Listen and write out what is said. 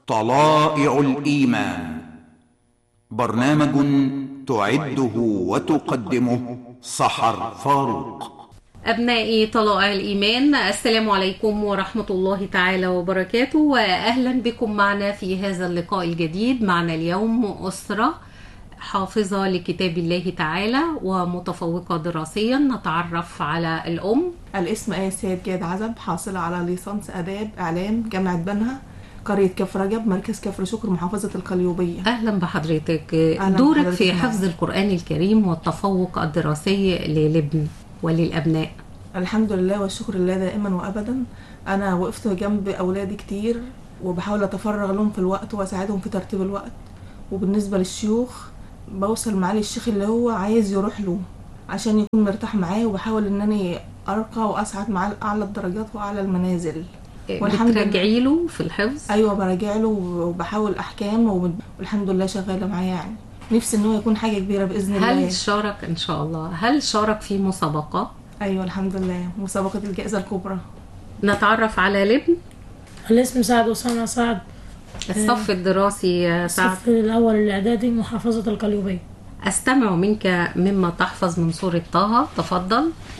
طلائع الإيمان برنامج تعده وتقدمه صحر فاروق أبنائي طلائع الإيمان السلام عليكم ورحمة الله تعالى وبركاته وأهلا بكم معنا في هذا اللقاء الجديد معنا اليوم أسرة حافظة لكتاب الله تعالى ومتفوقة دراسيا نتعرف على الأم الاسم آية سيد جاد عزب حاصلة على ليسانس آداب إعلام جامعة بنها قرية كفر رجب مركز كفر شكر محافظة القليوبية أهلا بحضرتك أهلاً دورك بحضرتك في معنا. حفظ القرآن الكريم والتفوق الدراسي للابن وللأبناء الحمد لله والشكر لله دائما وأبدا أنا وقفت جنب أولادي كتير وبحاول أتفرغ لهم في الوقت وأساعدهم في ترتيب الوقت وبالنسبة للشيوخ بوصل معالي الشيخ اللي هو عايز يروح له عشان يكون مرتاح معاه وبحاول إنني أرقى وأسعد معاه لأعلى الدرجات وأعلى المنازل والحمد لله. بترجعي له في الحفظ ايوه براجع له وبحاول احكام وب- والحمد لله شغاله معاه يعني نفسي ان هو يكون حاجه كبيره باذن الله هل شارك إن شاء الله هل شارك في مسابقة ايوه الحمد لله مسابقه الجائزه الكبرى نتعرف على الابن الاسم سعد أسامة سعد الصف الدراسي يا سعد الصف الأول الإعدادي محافظة القليوبية أستمع منك مما تحفظ من سورة طه تفضل